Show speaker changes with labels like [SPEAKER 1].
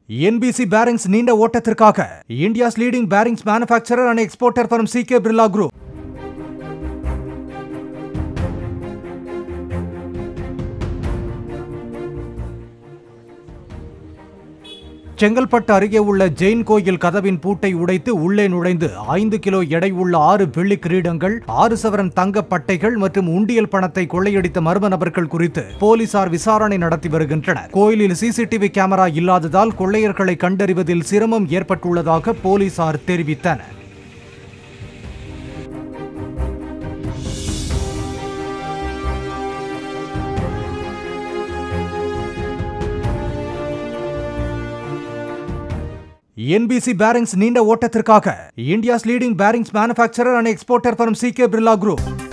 [SPEAKER 1] NBC bearings நீண்ட ஓட்டத்திற்காக India's leading bearings manufacturer and exporter from C K Birla group Chengalpattu அருகே உள்ள ஜெயின் கோயில் கதவின் பூட்டை உடைத்து உள்ளே நுழைந்து ஐந்து கிலோ எடை உள்ள ஆறு வெள்ளி கிரீடங்கள் ஆறு சவரன் தங்க பட்டைகள் மற்றும் உண்டியல் பணத்தை கொள்ளையடித்த மர்ம நபர்கள் குறித்து போலீசார் விசாரணை நடத்தி வருகின்றனர் கோயிலில் சிசிடிவி கேமரா இல்லாததால் கொள்ளையர்களை கண்டறிவதில் சிரமம் ஏற்பட்டுள்ளதாக போலீசார் தெரிவித்தனர் என்பிசி பேரிங்ஸ் நீண்ட ஓட்டத்திற்காக India's leading bearings manufacturer and exporter from C K Birla group